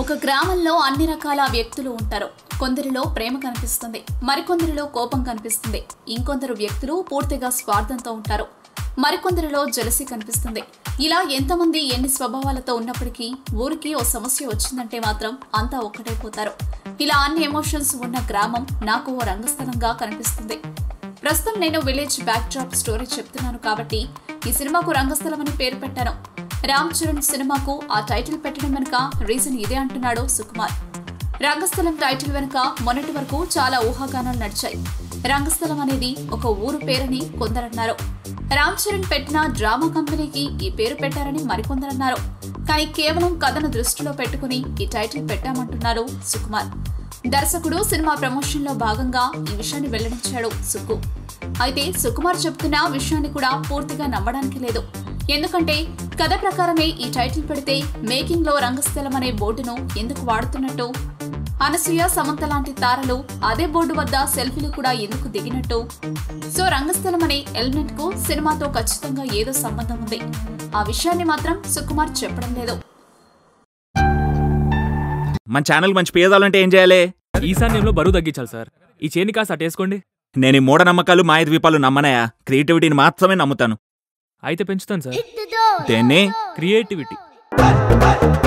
ఒక గ్రామంలో అన్ని రకాల వ్యక్తులు ఉంటారు కొందరిలో ప్రేమ కనిపిస్తుంది మరికొందరిలో కోపం కనిపిస్తుంది ఇంకొందరు వ్యక్తులు పూర్తిగా స్వార్థంతో ఉంటారు మరికొందరిలో జలసి కనిపిస్తుంది ఇలా ఎంతమంది ఎన్ని స్వభావాలతో ఉన్నప్పటికీ ఊరికి ఓ సమస్య వచ్చిందంటే మాత్రం అంతా ఒక్కటైపోతారు ఇలా అన్ని ఎమోషన్స్ ఉన్న గ్రామం నాకు ఓ రంగస్థలంగా కనిపిస్తుంది ప్రస్తుతం నేను విలేజ్ బ్యాక్ డ్రాప్ స్టోరీ చెప్తున్నాను కాబట్టి ఈ సినిమాకు రంగస్థలం అని పేరు పెట్టాను రామ్ చరణ్ సినిమాకు ఆ టైటిల్ పెట్టడం వెనుక రీజన్ ఇదే అంటున్నాడు సుకుమార్ రంగస్థలం టైటిల్ వెనుక మొన్నటి వరకు చాలా ఊహాగానాలు నడిచాయి రంగస్థలం అనేది ఒక ఊరు పేరని కొందరన్నారు రామ్ చరణ్ పెట్టిన డ్రామా కంపెనీకి ఈ పేరు పెట్టారని మరికొందరన్నారు కానీ కేవలం కథను దృష్టిలో పెట్టుకుని ఈ టైటిల్ పెట్టామంటున్నారు సుకుమార్ దర్శకుడు సినిమా ప్రమోషన్ లో భాగంగా ఈ విషయాన్ని వెల్లడించాడు సుక్కు అయితే సుకుమార్ చెప్తున్న విషయాన్ని కూడా పూర్తిగా నమ్మడానికి లేదు ఎందుకంటే కథ ప్రకారమే ఈ టైటిల్ పెడితే మేకింగ్ లో రంగస్థలం అనే బోర్డును ఎందుకు వాడుతున్నట్టు అనసూయ సమంత లాంటి తారలు అదే బోర్డు వద్ద సెల్ఫీలు కూడా ఎందుకు దిగినట్టు సో రంగస్థలం అనే ఎలిమెంట్ కు సినిమాతో ఖచ్చితంగా ఏదో సంబంధం ఉంది ఆ విషయాన్ని మాత్రం సుకుమార్ చెప్పడం లేదు మన ఛానల్ మంచి పేదాలంటే ఏం చేయాలి ఈశాన్యంలో బరువు తగ్గించాలి సార్ ఈ చేని కాస్త అటేసుకోండి నేను ఈ మూఢనమ్మకాలు మాయ ద్వీపాలు నమ్మనయా క్రియేటివిటీని మాత్రమే నమ్ముతాను అయితే పెంచుతాను సార్ దేన్ని క్రియేటివిటీ